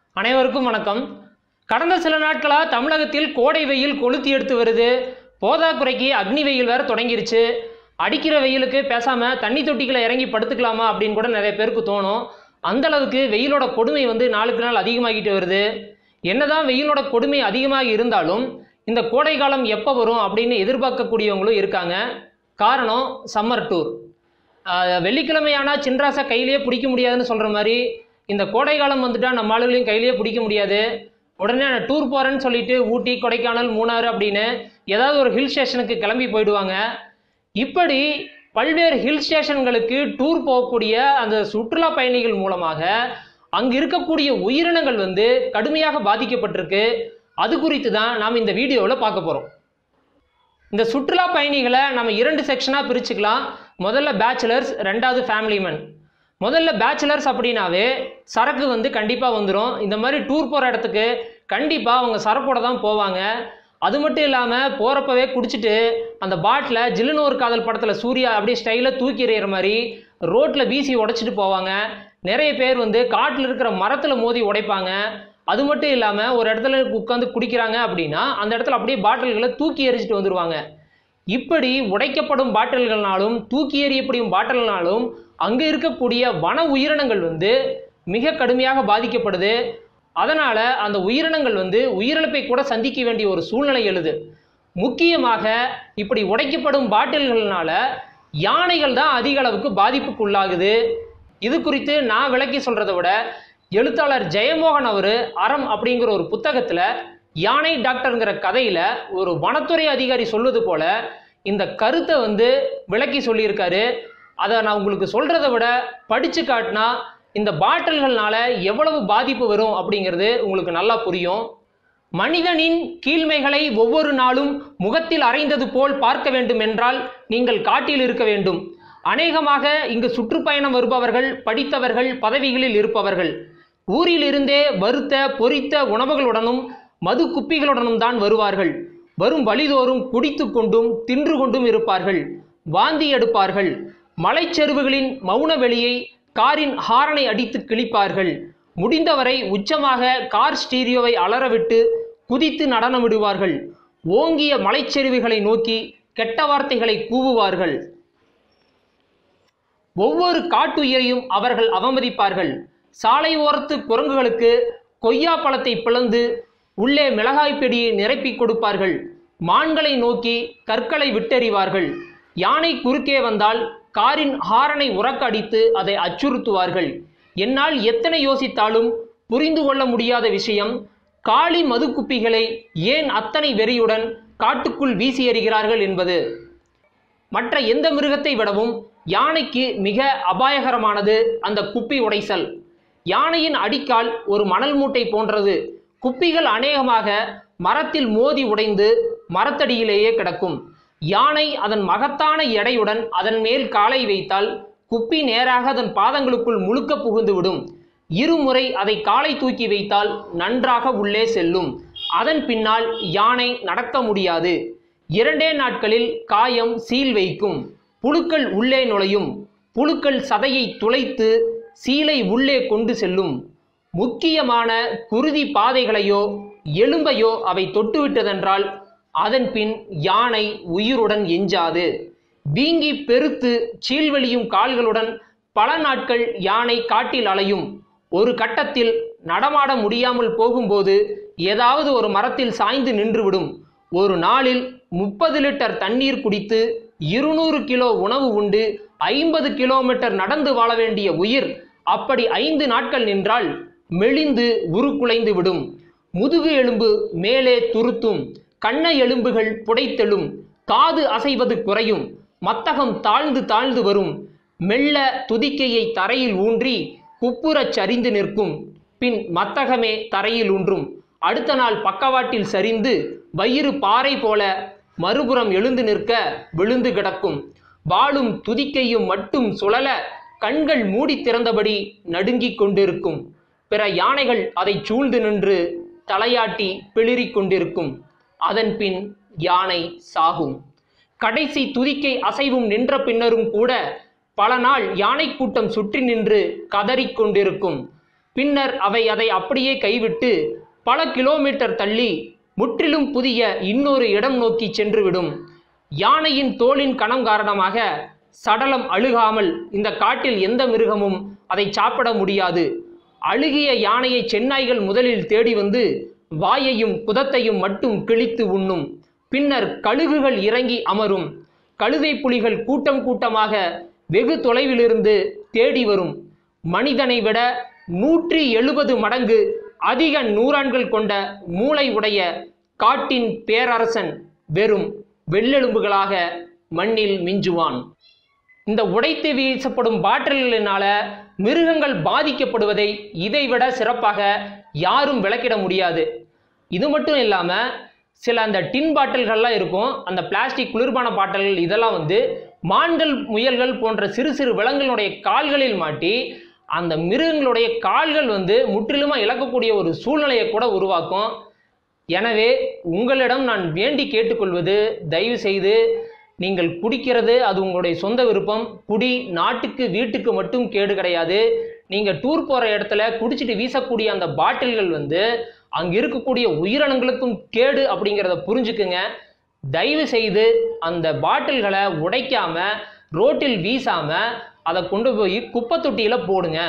அனைவருக்கும் வணக்கம் கடந்த சில நாட்களாக தமிழகத்தில் கோடை வெயில் கொளுத்தி எடுத்து வருது போதாக்குறைக்கு அக்னி வெயில் வேற தொடங்கிருச்சு அடிக்கிற வெயிலுக்கு பேசாமல் தண்ணி தொட்டிகளை இறங்கி படுத்துக்கலாமா அப்படின்னு கூட நிறைய பேருக்கு தோணும் அந்த அளவுக்கு வெயிலோட கொடுமை வந்து நாளுக்கு நாள் அதிகமாகிட்டு வருது என்னதான் வெயிலோட கொடுமை அதிகமாக இருந்தாலும் இந்த கோடை காலம் எப்போ வரும் அப்படின்னு எதிர்பார்க்கக்கூடியவங்களும் இருக்காங்க காரணம் சம்மர் டூர் ஆஹ் வெள்ளிக்கிழமையானா சின்ராசை கையிலேயே பிடிக்க முடியாதுன்னு சொல்கிற மாதிரி இந்த கோடை காலம் வந்துட்டா நம்ம ஆளுகளையும் கையிலேயே பிடிக்க முடியாது உடனே நான் டூர் போகிறேன்னு சொல்லிட்டு ஊட்டி கொடைக்கானல் மூணாறு அப்படின்னு ஏதாவது ஒரு ஹில் ஸ்டேஷனுக்கு கிளம்பி போயிடுவாங்க இப்படி பல்வேறு ஹில் ஸ்டேஷன்களுக்கு டூர் போகக்கூடிய அந்த சுற்றுலா பயணிகள் மூலமாக அங்கு இருக்கக்கூடிய உயிரினங்கள் வந்து கடுமையாக பாதிக்கப்பட்டிருக்கு அது குறித்து தான் நாம் இந்த வீடியோவில் பார்க்க போகிறோம் இந்த சுற்றுலா பயணிகளை நம்ம இரண்டு செக்ஷனாக பிரிச்சுக்கலாம் முதல்ல பேச்சுலர்ஸ் ரெண்டாவது ஃபேமிலி மேன் முதல்ல பேச்சுலர்ஸ் அப்படின்னாவே சரக்கு வந்து கண்டிப்பாக வந்துடும் இந்த மாதிரி டூர் போகிற இடத்துக்கு கண்டிப்பாக அவங்க சரக்கோட தான் போவாங்க அது மட்டும் இல்லாமல் போகிறப்பவே குடிச்சிட்டு அந்த பாட்டில் ஜில்லுன்னு ஒரு காதல் படத்தில் சூர்யா அப்படியே ஸ்டைலாக தூக்கி எறிகிற மாதிரி ரோட்டில் வீசி உடைச்சிட்டு போவாங்க நிறைய பேர் வந்து காட்டில் இருக்கிற மரத்தில் மோதி உடைப்பாங்க அது மட்டும் இல்லாமல் ஒரு இடத்துல உட்காந்து குடிக்கிறாங்க அப்படின்னா அந்த இடத்துல அப்படியே பாட்டில்களை தூக்கி எறிஞ்சிட்டு வந்துடுவாங்க இப்படி உடைக்கப்படும் பாட்டில்கள்னாலும் தூக்கி எறியப்படும் பாட்டில்னாலும் அங்கே இருக்கக்கூடிய வன உயிரினங்கள் வந்து மிக கடுமையாக பாதிக்கப்படுது அதனால் அந்த உயிரினங்கள் வந்து உயிரிழப்பை கூட சந்திக்க வேண்டிய ஒரு சூழ்நிலை எழுது முக்கியமாக இப்படி உடைக்கப்படும் பாட்டில்கள்னால யானைகள் தான் அதிக அளவுக்கு பாதிப்புக்குள்ளாகுது இது குறித்து நான் விளக்கி சொல்கிறத விட எழுத்தாளர் ஜெயமோகன் அவர் அறம் அப்படிங்கிற ஒரு புத்தகத்தில் யானை டாக்டருங்கிற கதையில் ஒரு வனத்துறை அதிகாரி சொல்வது போல இந்த கருத்தை வந்து விளக்கி சொல்லியிருக்காரு அதை நான் உங்களுக்கு சொல்கிறத விட படித்து காட்டினா இந்த பாட்டில்கள்னால எவ்வளவு பாதிப்பு வரும் அப்படிங்கிறது உங்களுக்கு நல்லா புரியும் மனிதனின் கீழ்மைகளை ஒவ்வொரு நாளும் முகத்தில் அறைந்தது போல் பார்க்க வேண்டும் என்றால் நீங்கள் காட்டில் இருக்க வேண்டும் அநேகமாக இங்கு சுற்றுப்பயணம் வருபவர்கள் படித்தவர்கள் பதவிகளில் இருப்பவர்கள் ஊரிலிருந்தே வறுத்த பொரித்த உணவுகளுடனும் மது குப்பிகளுடனும் தான் வருவார்கள் வரும் வழிதோறும் குடித்து கொண்டும் தின்று கொண்டும் இருப்பார்கள் வாந்தி எடுப்பார்கள் மலைச்செருவுகளின் மௌன வெளியை காரின் ஹாரனை அடித்து கிழிப்பார்கள் முடிந்தவரை உச்சமாக கார் ஸ்டீரியோவை அலறவிட்டு குதித்து நடனமிடுவார்கள் ஓங்கிய மலைச்செருவுகளை நோக்கி கெட்ட வார்த்தைகளை கூவுவார்கள் ஒவ்வொரு காட்டுயிரையும் அவர்கள் அவமதிப்பார்கள் சாலை ஓரத்து குரங்குகளுக்கு கொய்யா பழத்தை பிளந்து உள்ளே மிளகாய் பெடியை நிரப்பி கொடுப்பார்கள் மான்களை நோக்கி கற்களை விட்டெறிவார்கள் யானை குறுக்கே வந்தால் காரின் ஹாரனை உறக்க அடித்து அதை அச்சுறுத்துவார்கள் என்னால் எத்தனை யோசித்தாலும் புரிந்து கொள்ள முடியாத விஷயம் காளி மதுக்குப்பிகளை ஏன் அத்தனை வெறியுடன் காட்டுக்குள் வீசி எறிகிறார்கள் என்பது மற்ற எந்த மிருகத்தை விடவும் யானைக்கு மிக அபாயகரமானது அந்த குப்பி உடைசல் யானையின் அடிக்கால் ஒரு மணல் மூட்டை போன்றது குப்பிகள் அநேகமாக மரத்தில் மோதி உடைந்து மரத்தடியிலேயே கிடக்கும் யானை அதன் மகத்தான எடையுடன் அதன் மேல் காலை வைத்தால் குப்பி நேராக அதன் பாதங்களுக்குள் முழுக்க புகுந்துவிடும் இருமுறை அதை காலை தூக்கி வைத்தால் நன்றாக உள்ளே செல்லும் அதன் பின்னால் யானை நடக்க முடியாது இரண்டே நாட்களில் காயம் சீல் வைக்கும் புழுக்கள் உள்ளே நுழையும் புழுக்கள் சதையை துளைத்து சீலை உள்ளே கொண்டு செல்லும் முக்கியமான குருதி பாதைகளையோ எலும்பையோ அவை தொட்டுவிட்டதென்றால் அதன் பின் யானை உயிருடன் எஞ்சாது வீங்கி பெருத்து சீல்வெளியும் கால்களுடன் பல நாட்கள் யானை காட்டில் அலையும் ஒரு கட்டத்தில் நடமாட முடியாமல் போகும்போது ஏதாவது ஒரு மரத்தில் சாய்ந்து நின்றுவிடும் ஒரு நாளில் முப்பது லிட்டர் தண்ணீர் குடித்து இருநூறு கிலோ உணவு உண்டு ஐம்பது கிலோமீட்டர் நடந்து வாழ வேண்டிய உயிர் அப்படி ஐந்து நாட்கள் நின்றால் மெலிந்து உருக்குலைந்து விடும் முதுகு எலும்பு மேலே துருத்தும் கண்ண எலும்புகள் புடைத்தெழும் காது அசைவது குறையும் மத்தகம் தாழ்ந்து தாழ்ந்து வரும் மெல்ல துதிக்கையை தரையில் ஊன்றி குப்புறச் சரிந்து நிற்கும் பின் மத்தகமே தரையில் ஊன்றும் அடுத்த நாள் பக்கவாட்டில் சரிந்து வயிறு பாறை போல மறுபுறம் எழுந்து நிற்க விழுந்து கிடக்கும் வாளும் துதிக்கையும் மட்டும் சுழல கண்கள் மூடி திறந்தபடி நடுங்கிக் கொண்டிருக்கும் பிற யானைகள் அதை சூழ்ந்து நின்று தலையாட்டி பிளிரிக் கொண்டிருக்கும் அதன் பின் யானை சாகும் கடைசி துதிக்கை அசைவும் நின்ற பின்னரும் கூட பல நாள் யானை கூட்டம் சுற்றி நின்று கதறிக் கொண்டிருக்கும் பின்னர் அவை அதை அப்படியே கைவிட்டு பல கிலோமீட்டர் தள்ளி முற்றிலும் புதிய இன்னொரு இடம் நோக்கி சென்றுவிடும் யானையின் தோலின் கணம் காரணமாக சடலம் அழுகாமல் இந்த காட்டில் எந்த மிருகமும் அதை சாப்பிட முடியாது அழுகிய யானையை சென்னாய்கள் முதலில் தேடி வந்து வாயையும் குதத்தையும் மட்டும் கிழித்து உண்ணும் பின்னர் கழுகுகள் இறங்கி அமரும் கழுதை புலிகள் கூட்டம் கூட்டமாக வெகு தொலைவிலிருந்து தேடி வரும் மனிதனை விட நூற்றி எழுபது மடங்கு அதிக நூறான்கள் கொண்ட மூளை உடைய காட்டின் பேரரசன் வெறும் வெள்ளெலும்புகளாக மண்ணில் மிஞ்சுவான் இந்த உடைத்து வீசப்படும் பாட்டில்களினால மிருகங்கள் பாதிக்கப்படுவதை இதைவிட சிறப்பாக யாரும் விளக்கிட முடியாது இது மட்டும் இல்லாமல் சில அந்த டின் பாட்டில்கள்லாம் இருக்கும் அந்த பிளாஸ்டிக் குளிர்பான பாட்டில்கள் இதெல்லாம் வந்து மான்கள் முயல்கள் போன்ற சிறு சிறு விலங்குகளுடைய கால்களில் மாட்டி அந்த மிருகங்களுடைய கால்கள் வந்து முற்றிலுமாக இழக்கக்கூடிய ஒரு சூழ்நிலையை கூட உருவாக்கும் எனவே உங்களிடம் நான் வேண்டி கேட்டுக்கொள்வது தயவு செய்து நீங்கள் குடிக்கிறது அது உங்களுடைய சொந்த விருப்பம் குடி நாட்டுக்கு வீட்டுக்கு மட்டும் கேடு கிடையாது நீங்கள் டூர் போகிற இடத்துல குடிச்சிட்டு வீசக்கூடிய அந்த பாட்டில்கள் வந்து அங்கே இருக்கக்கூடிய உயிரினங்களுக்கும் கேடு அப்படிங்கிறத புரிஞ்சுக்குங்க தயவு செய்து அந்த பாட்டில்களை உடைக்காம ரோட்டில் வீசாம அதை கொண்டு போய் குப்பை தொட்டியில் போடுங்க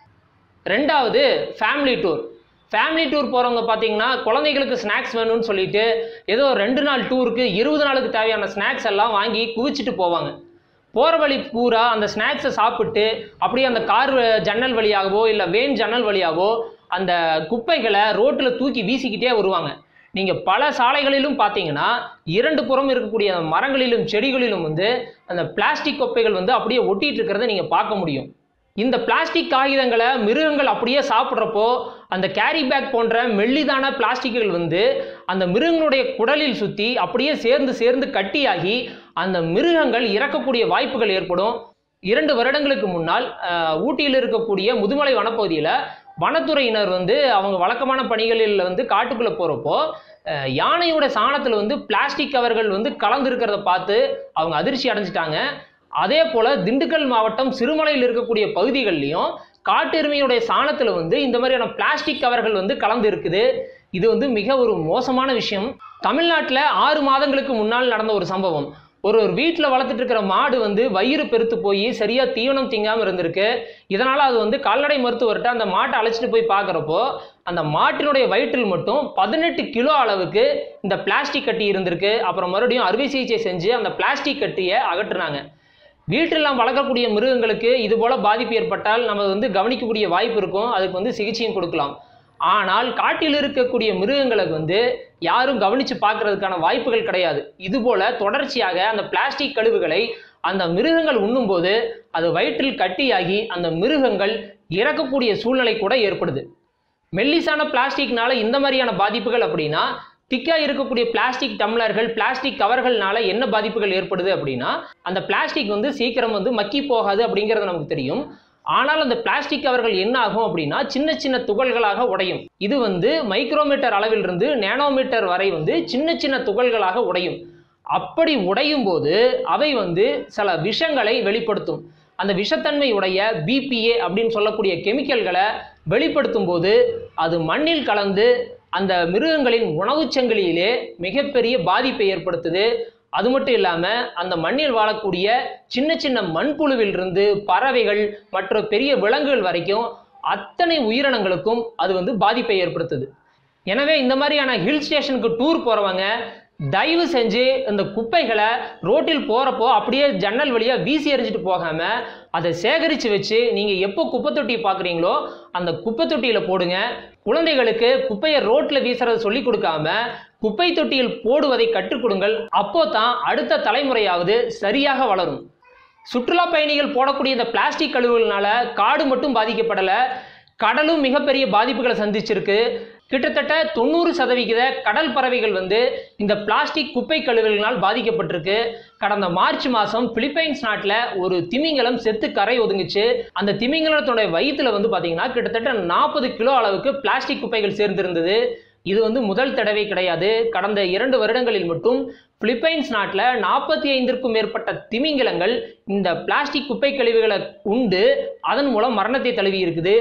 ரெண்டாவது ஃபேமிலி டூர் ஃபேமிலி டூர் போகிறவங்க பார்த்தீங்கன்னா குழந்தைகளுக்கு ஸ்நாக்ஸ் வேணும்னு சொல்லிட்டு ஏதோ ரெண்டு நாள் டூருக்கு இருபது நாளுக்கு தேவையான ஸ்நாக்ஸ் எல்லாம் வாங்கி குவிச்சிட்டு போவாங்க போகிற வழி பூரா அந்த ஸ்நாக்ஸை சாப்பிட்டு அப்படியே அந்த கார் ஜன்னல் வழியாகவோ இல்லை வேன் ஜன்னல் வழியாகவோ அந்த குப்பைகளை ரோட்டில் தூக்கி வீசிக்கிட்டே வருவாங்க நீங்கள் பல சாலைகளிலும் பார்த்தீங்கன்னா இரண்டு புறம் இருக்கக்கூடிய அந்த மரங்களிலும் செடிகளிலும் வந்து அந்த பிளாஸ்டிக் குப்பைகள் வந்து அப்படியே ஒட்டிட்டு இருக்கிறத நீங்கள் பார்க்க முடியும் இந்த பிளாஸ்டிக் காகிதங்களை மிருகங்கள் அப்படியே சாப்பிட்றப்போ அந்த கேரி பேக் போன்ற மெல்லிதான பிளாஸ்டிக்குகள் வந்து அந்த மிருகங்களுடைய குடலில் சுற்றி அப்படியே சேர்ந்து சேர்ந்து கட்டியாகி அந்த மிருகங்கள் இறக்கக்கூடிய வாய்ப்புகள் ஏற்படும் இரண்டு வருடங்களுக்கு முன்னால் அஹ், ஊட்டியில் இருக்கக்கூடிய முதுமலை வனப்பகுதியில் வனத்துறையினர் வந்து அவங்க வழக்கமான பணிகளில் வந்து காட்டுக்குள்ளே போகிறப்போ யானையோட சாணத்தில் வந்து பிளாஸ்டிக் கவர்கள் வந்து கலந்துருக்கிறத பார்த்து அவங்க அதிர்ச்சி அடைஞ்சிட்டாங்க அதே போல் திண்டுக்கல் மாவட்டம் சிறுமலையில் இருக்கக்கூடிய பகுதிகள்லையும் காட்டெருமையுடைய சாணத்தில் வந்து இந்த மாதிரியான பிளாஸ்டிக் கவர்கள் வந்து கலந்து இருக்குது இது வந்து மிக ஒரு மோசமான விஷயம் தமிழ்நாட்டில் ஆறு மாதங்களுக்கு முன்னால் நடந்த ஒரு சம்பவம் ஒரு ஒரு வீட்டில் வளர்த்துட்டு இருக்கிற மாடு வந்து வயிறு பெருத்து போய் சரியாக தீவனம் திங்காமல் இருந்திருக்கு இதனால் அது வந்து கால்நடை மருத்துவர்கிட்ட அந்த மாட்டை அழைச்சிட்டு போய் பார்க்குறப்போ அந்த மாட்டினுடைய வயிற்றில் மட்டும் பதினெட்டு கிலோ அளவுக்கு இந்த பிளாஸ்டிக் கட்டி இருந்திருக்கு அப்புறம் மறுபடியும் அறுவை சிகிச்சை செஞ்சு அந்த பிளாஸ்டிக் கட்டியை அகற்றுனாங்க வீட்டிலலாம் வளர்க்கக்கூடிய மிருகங்களுக்கு இது போல பாதிப்பு ஏற்பட்டால் நம்ம வந்து கவனிக்கக்கூடிய வாய்ப்பு இருக்கும் அதுக்கு வந்து சிகிச்சையும் கொடுக்கலாம் ஆனால் காட்டில் இருக்கக்கூடிய மிருகங்களுக்கு வந்து யாரும் கவனித்து பார்க்கறதுக்கான வாய்ப்புகள் கிடையாது இதுபோல தொடர்ச்சியாக அந்த பிளாஸ்டிக் கழிவுகளை அந்த மிருகங்கள் உண்ணும்போது அது வயிற்றில் கட்டியாகி அந்த மிருகங்கள் இறக்கக்கூடிய சூழ்நிலை கூட ஏற்படுது மெல்லிசான பிளாஸ்டிக்னால இந்த மாதிரியான பாதிப்புகள் அப்படின்னா திக்கா இருக்கக்கூடிய பிளாஸ்டிக் டம்ளர்கள் பிளாஸ்டிக் கவர்கள்னால என்ன பாதிப்புகள் ஏற்படுது அப்படின்னா அந்த பிளாஸ்டிக் வந்து சீக்கிரம் வந்து மக்கி போகாது அப்படிங்கிறது நமக்கு தெரியும் ஆனால் அந்த பிளாஸ்டிக் கவர்கள் என்ன ஆகும் அப்படின்னா சின்ன சின்ன துகள்களாக உடையும் இது வந்து மைக்ரோமீட்டர் அளவிலிருந்து நேனோமீட்டர் வரை வந்து சின்ன சின்ன துகள்களாக உடையும் அப்படி உடையும் போது அவை வந்து சில விஷங்களை வெளிப்படுத்தும் அந்த விஷத்தன்மை உடைய பிபிஏ அப்படின்னு சொல்லக்கூடிய கெமிக்கல்களை வெளிப்படுத்தும் போது அது மண்ணில் கலந்து அந்த மிருகங்களின் உணவுச் சங்கிலியிலே மிகப்பெரிய பாதிப்பை ஏற்படுத்துது அது மட்டும் இல்லாமல் அந்த மண்ணில் வாழக்கூடிய சின்ன சின்ன மண்புழுவிலிருந்து பறவைகள் மற்ற பெரிய விலங்குகள் வரைக்கும் அத்தனை உயிரினங்களுக்கும் அது வந்து பாதிப்பை ஏற்படுத்துது எனவே இந்த மாதிரியான ஹில் ஸ்டேஷனுக்கு டூர் போகிறவங்க தயவு செஞ்சு இந்த குப்பைகளை ரோட்டில் போகிறப்போ அப்படியே ஜன்னல் வழியாக வீசி எறிஞ்சிட்டு போகாமல் அதை சேகரித்து வச்சு நீங்கள் எப்போ குப்பை தொட்டியை பார்க்குறீங்களோ அந்த குப்பை தொட்டியில் போடுங்க குழந்தைகளுக்கு குப்பையை ரோட்டில் வீசுறதை சொல்லி கொடுக்காம குப்பை தொட்டியில் போடுவதை கற்றுக் கொடுங்கள் அப்போ தான் அடுத்த தலைமுறையாவது சரியாக வளரும் சுற்றுலா பயணிகள் போடக்கூடிய இந்த பிளாஸ்டிக் கழிவுகள்னால காடு மட்டும் பாதிக்கப்படலை கடலும் மிகப்பெரிய பாதிப்புகளை சந்திச்சிருக்கு கிட்டத்தட்ட தொண்ணூறு சதவிகித கடல் பறவைகள் வந்து இந்த பிளாஸ்டிக் குப்பை கழிவுகளினால் பாதிக்கப்பட்டிருக்கு கடந்த மார்ச் மாதம் பிலிப்பைன்ஸ் நாட்டில் ஒரு திமிங்கலம் செத்து கரை ஒதுங்குச்சு அந்த திமிங்கலத்தோட வயிற்றுல வந்து பார்த்தீங்கன்னா கிட்டத்தட்ட நாற்பது கிலோ அளவுக்கு பிளாஸ்டிக் குப்பைகள் சேர்ந்திருந்தது இது வந்து முதல் தடவை கிடையாது கடந்த இரண்டு வருடங்களில் மட்டும் பிலிப்பைன்ஸ் நாட்டில் நாற்பத்தி ஐந்திற்கும் மேற்பட்ட திமிங்கலங்கள் இந்த பிளாஸ்டிக் குப்பை கழிவுகளை உண்டு அதன் மூலம் மரணத்தை தழுவி இருக்குது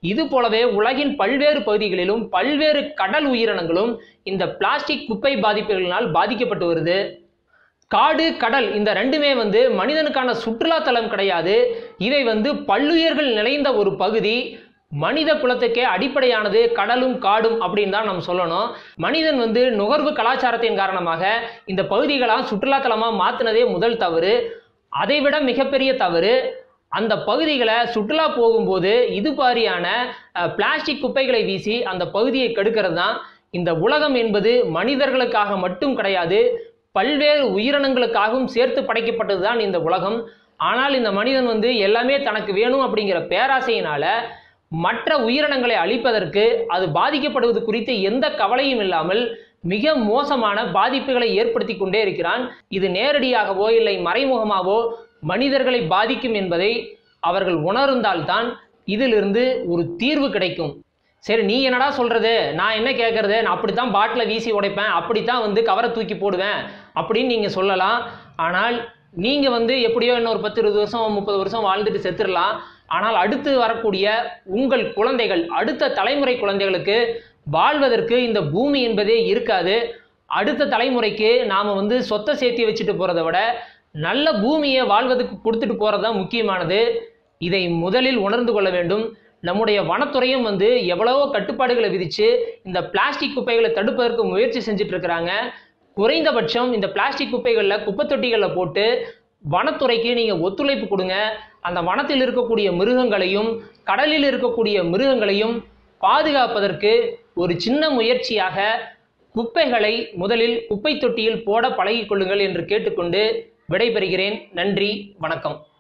இது போலவே உலகின் பல்வேறு பகுதிகளிலும் பல்வேறு கடல் உயிரினங்களும் இந்த பிளாஸ்டிக் குப்பை பாதிப்புகளினால் பாதிக்கப்பட்டு வருது காடு கடல் இந்த ரெண்டுமே வந்து மனிதனுக்கான சுற்றுலா தலம் கிடையாது இவை வந்து பல்லுயிர்கள் நிறைந்த ஒரு பகுதி மனித குலத்துக்கே அடிப்படையானது கடலும் காடும் அப்படின்னு தான் நம்ம சொல்லணும் மனிதன் வந்து நுகர்வு கலாச்சாரத்தின் காரணமாக இந்த பகுதிகளாக சுற்றுலாத்தலமாக மாற்றினதே முதல் தவறு அதைவிட மிகப்பெரிய தவறு அந்த பகுதிகளை சுற்றுலா போகும்போது இது மாதிரியான பிளாஸ்டிக் குப்பைகளை வீசி அந்த பகுதியை கெடுக்கிறது தான் இந்த உலகம் என்பது மனிதர்களுக்காக மட்டும் கிடையாது பல்வேறு உயிரினங்களுக்காகவும் சேர்த்து படைக்கப்பட்டது தான் இந்த உலகம் ஆனால் இந்த மனிதன் வந்து எல்லாமே தனக்கு வேணும் அப்படிங்கிற பேராசையினால மற்ற உயிரினங்களை அழிப்பதற்கு அது பாதிக்கப்படுவது குறித்து எந்த கவலையும் இல்லாமல் மிக மோசமான பாதிப்புகளை ஏற்படுத்தி கொண்டே இருக்கிறான் இது நேரடியாகவோ இல்லை மறைமுகமாகவோ மனிதர்களை பாதிக்கும் என்பதை அவர்கள் உணர்ந்தால்தான் இதிலிருந்து ஒரு தீர்வு கிடைக்கும் சரி நீ என்னடா சொல்றது நான் என்ன கேட்கறது நான் அப்படித்தான் பாட்டில் வீசி உடைப்பேன் அப்படித்தான் வந்து கவரை தூக்கி போடுவேன் அப்படின்னு நீங்க சொல்லலாம் ஆனால் நீங்க வந்து எப்படியோ இன்னொரு பத்து இருபது வருஷம் முப்பது வருஷம் வாழ்ந்துட்டு செத்துடலாம் ஆனால் அடுத்து வரக்கூடிய உங்கள் குழந்தைகள் அடுத்த தலைமுறை குழந்தைகளுக்கு வாழ்வதற்கு இந்த பூமி என்பதே இருக்காது அடுத்த தலைமுறைக்கு நாம் வந்து சொத்தை சேர்த்து வச்சுட்டு போகிறத விட நல்ல பூமியை வாழ்வதற்கு கொடுத்துட்டு போகிறது தான் முக்கியமானது இதை முதலில் உணர்ந்து கொள்ள வேண்டும் நம்முடைய வனத்துறையும் வந்து எவ்வளவோ கட்டுப்பாடுகளை விதித்து இந்த பிளாஸ்டிக் குப்பைகளை தடுப்பதற்கு முயற்சி செஞ்சுட்டு இருக்கிறாங்க குறைந்தபட்சம் இந்த பிளாஸ்டிக் குப்பைகளில் குப்பை தொட்டிகளில் போட்டு வனத்துறைக்கு நீங்கள் ஒத்துழைப்பு கொடுங்க அந்த வனத்தில் இருக்கக்கூடிய மிருகங்களையும் கடலில் இருக்கக்கூடிய மிருகங்களையும் பாதுகாப்பதற்கு ஒரு சின்ன முயற்சியாக குப்பைகளை முதலில் குப்பை தொட்டியில் போட பழகிக் கொள்ளுங்கள் என்று கேட்டுக்கொண்டு விடைபெறுகிறேன் நன்றி வணக்கம்